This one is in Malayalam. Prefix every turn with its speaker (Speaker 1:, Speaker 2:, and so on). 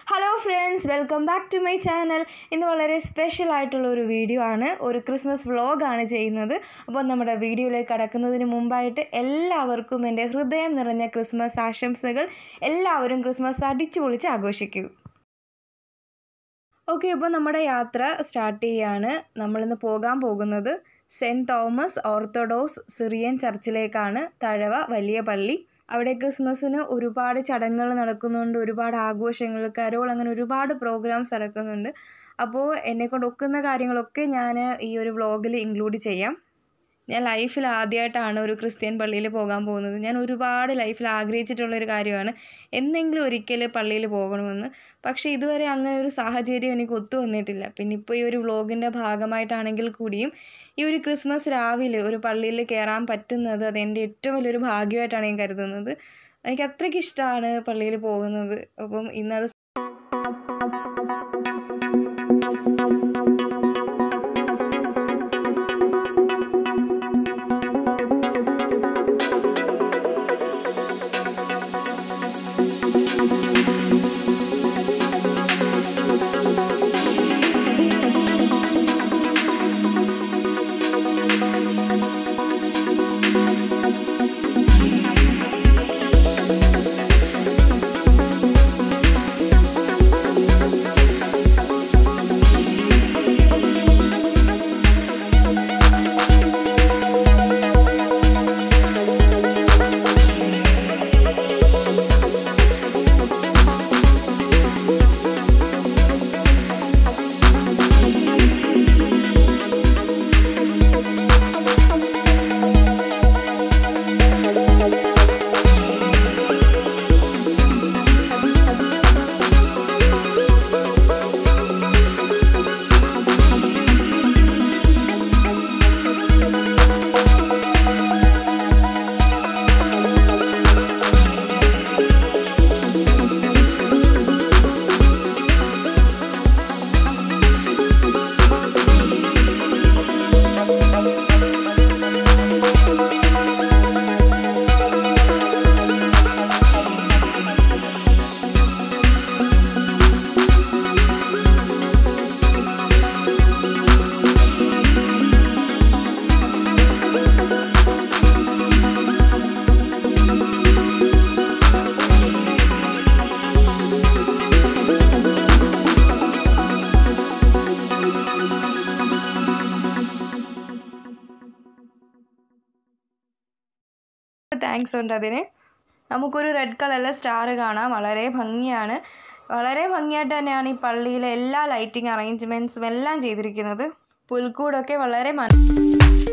Speaker 1: hello friends welcome back to my channel ഇന്ന് വളരെ സ്പെഷ്യൽ ആയിട്ടുള്ള ഒരു വീഡിയോ ആണ് ഒരു ക്രിസ്മസ് വ്ളോഗാണ് ചെയ്യുന്നത് അപ്പോൾ നമ്മുടെ വീഡിയോയിലേക്ക് കടക്കുന്നതിന് മുമ്പായിട്ട് എല്ലാവർക്കും എൻ്റെ ഹൃദയം നിറഞ്ഞ ക്രിസ്മസ് ആശംസകൾ എല്ലാവരും ക്രിസ്മസ് അടിച്ചു പൊളിച്ച് ആഘോഷിക്കൂ ഓക്കെ അപ്പോൾ നമ്മുടെ യാത്ര സ്റ്റാർട്ട് ചെയ്യാണ് നമ്മളിന്ന് പോകാൻ പോകുന്നത് സെൻറ്റ് തോമസ് ഓർത്തഡോക്സ് സിറിയൻ ചർച്ചിലേക്കാണ് തഴവ വലിയ പള്ളി അവിടെ ക്രിസ്മസിന് ഒരുപാട് ചടങ്ങുകൾ നടക്കുന്നുണ്ട് ഒരുപാട് ആഘോഷങ്ങൾ കരോൾ അങ്ങനെ ഒരുപാട് പ്രോഗ്രാംസ് നടക്കുന്നുണ്ട് അപ്പോൾ എന്നെക്കൊണ്ട് ഒക്കുന്ന കാര്യങ്ങളൊക്കെ ഞാൻ ഈ ഒരു വ്ളോഗിൽ ഇൻക്ലൂഡ് ചെയ്യാം ഞാൻ ലൈഫിൽ ആദ്യമായിട്ടാണ് ഒരു ക്രിസ്ത്യൻ പള്ളിയിൽ പോകാൻ പോകുന്നത് ഞാൻ ഒരുപാട് ലൈഫിൽ ആഗ്രഹിച്ചിട്ടുള്ളൊരു കാര്യമാണ് എന്നെങ്കിലും ഒരിക്കൽ പള്ളിയിൽ പോകണമെന്ന് പക്ഷേ ഇതുവരെ അങ്ങനെ ഒരു സാഹചര്യം എനിക്ക് ഒത്തു വന്നിട്ടില്ല പിന്നെ ഇപ്പോൾ ഈ ഒരു വ്ളോഗിൻ്റെ ഭാഗമായിട്ടാണെങ്കിൽ കൂടിയും ഈ ഒരു ക്രിസ്മസ് രാവിലെ ഒരു പള്ളിയിൽ കയറാൻ പറ്റുന്നത് അത് എൻ്റെ ഏറ്റവും വലിയൊരു ഭാഗ്യമായിട്ടാണ് ഞാൻ കരുതുന്നത് എനിക്ക് അത്രയ്ക്ക് ഇഷ്ടമാണ് പള്ളിയിൽ പോകുന്നത് അപ്പം ഇന്നത് താങ്ക്സ് ഉണ്ട് അതിന് നമുക്കൊരു റെഡ് കളറിലെ സ്റ്റാർ കാണാം വളരെ ഭംഗിയാണ് വളരെ ഭംഗിയായിട്ട് തന്നെയാണ് ഈ പള്ളിയിലെ എല്ലാ ലൈറ്റിംഗ് അറേഞ്ച്മെൻറ്റ്സും എല്ലാം ചെയ്തിരിക്കുന്നത് പുൽക്കൂടൊക്കെ വളരെ മന